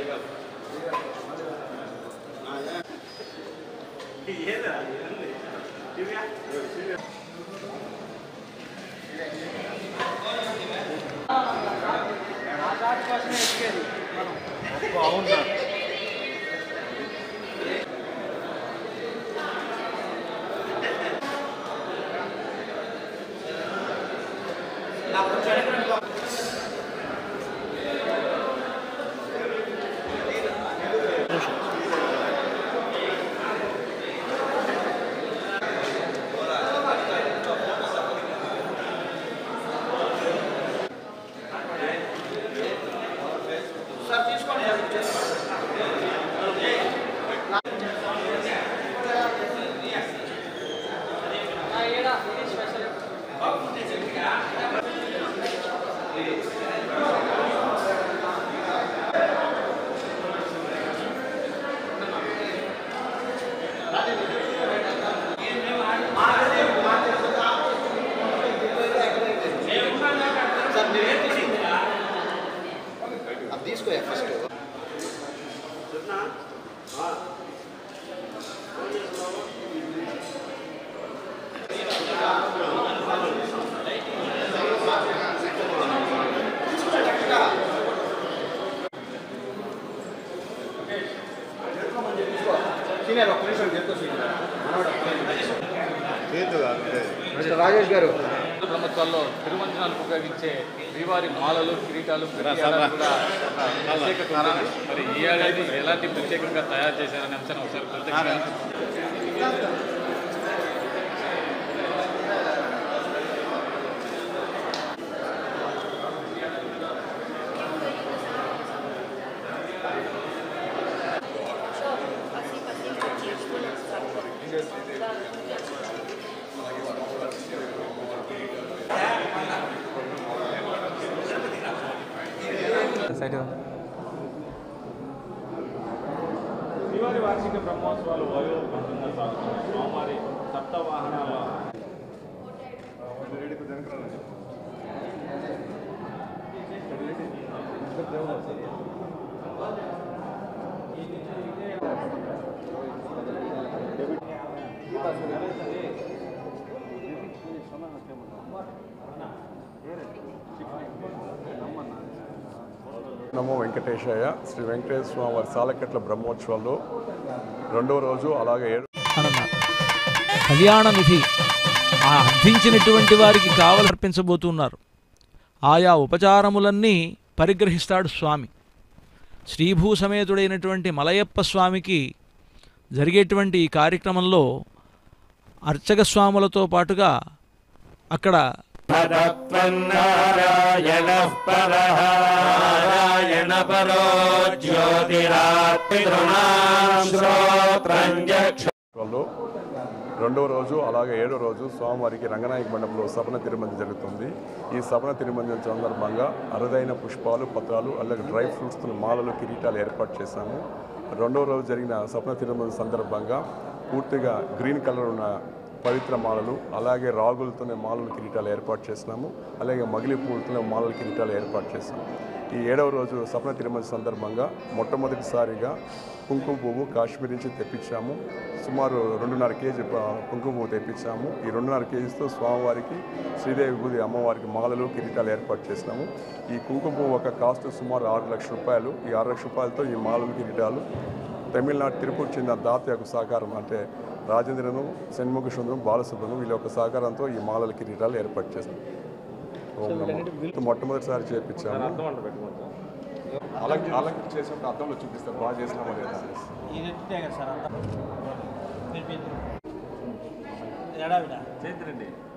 అది తీసుకో first senior ఒక్క నిమిషం చెప్తా సీనియర్ మిస్టర్ రాజేష్ గారు బ్రహ్మోత్సవాల్లో తిరుమంజనాలకు ఉపయోగించే శ్రీవారి మాలలు కిరీటాలు ప్రతి ఏడాది కూడా ఒక ప్రత్యేకత ఉంటుంది. మరి ఈ ఏడాది ఎలాంటి ప్రత్యేకంగా తయారు చేశారనే అంశాన్ని ఒకసారి ప్రత్యేకంగా శ్రీవారి వార్షిక బ్రహ్మోత్సవాలు వైభవంతంగా సాగుతున్న స్వామివారి సప్త వాహనాల నమో వెంకటేశాయ శ్రీ వెంకటేశ్వర స్వామి వారి సాలకట్ల బ్రహ్మోత్సవాల్లో రెండవ రోజు అలాగే ఏడు అన్నారు కళ్యాణ నిధి ఆ అర్థించినటువంటి వారికి కావలి అర్పించబోతున్నారు ఆయా ఉపచారములన్నీ పరిగ్రహిస్తాడు స్వామి శ్రీభూ సమేతుడైనటువంటి మలయప్ప స్వామికి జరిగేటువంటి ఈ కార్యక్రమంలో అర్చక స్వాములతో పాటుగా అక్కడ వాళ్ళు రెండవ రోజు అలాగే ఏడో రోజు స్వామివారికి రంగనాయక మండపంలో సపన తిరుమంజనం జరుగుతుంది ఈ సపన తిరుమంజనం సందర్భంగా అరుదైన పుష్పాలు పత్రాలు అలాగే డ్రై ఫ్రూట్స్ మాలలు కిరీటాలు ఏర్పాటు చేశాము రెండవ రోజు జరిగిన సపన తిరుమంజనం సందర్భంగా పూర్తిగా గ్రీన్ కలర్ ఉన్న పవిత్ర మాలలు అలాగే రాగులతోనే మాలలు కిరీటాలు ఏర్పాటు చేసినాము అలాగే మగిలి పూలతోనే మాలల కిరీటాలు ఏర్పాటు చేసాము ఈ ఏడవ రోజు సపన తిరుమల సందర్భంగా మొట్టమొదటిసారిగా కుంకుమ పువ్వు కాశ్మీర్ నుంచి తెప్పించాము సుమారు రెండున్నర కేజీ ప- కుంకుమ పువ్వు తెప్పించాము ఈ రెండున్నర కేజీతో స్వామివారికి శ్రీదేవి బుద్ధి అమ్మవారికి మాలలు కిరీటాలు ఏర్పాటు చేసినాము ఈ కుంకుమ పువ్వు ఒక కాస్ట్ సుమారు ఆరు లక్షల రూపాయలు ఈ ఆరు లక్షల రూపాయలతో ఈ మాలలు కిరీటాలు తమిళనాడు తిరుపతి చెందిన దాత యొక్క సహకారం అంటే రాజేంద్రను షణ్ముఖ సుందరం బాలసుబ్రహ్మణ్యం వీళ్ళ యొక్క సహకారంతో ఈ మాలల కిరీటాలు ఏర్పాటు చేశాం ఓం నమో. మొట్టమొదటిసారి చేయించాము అలంక అలంకరణ చేసినప్పుడు అర్థంలో చూపిస్తారు బాగా చేసినామా లేదా అనేసి. చేతిరండి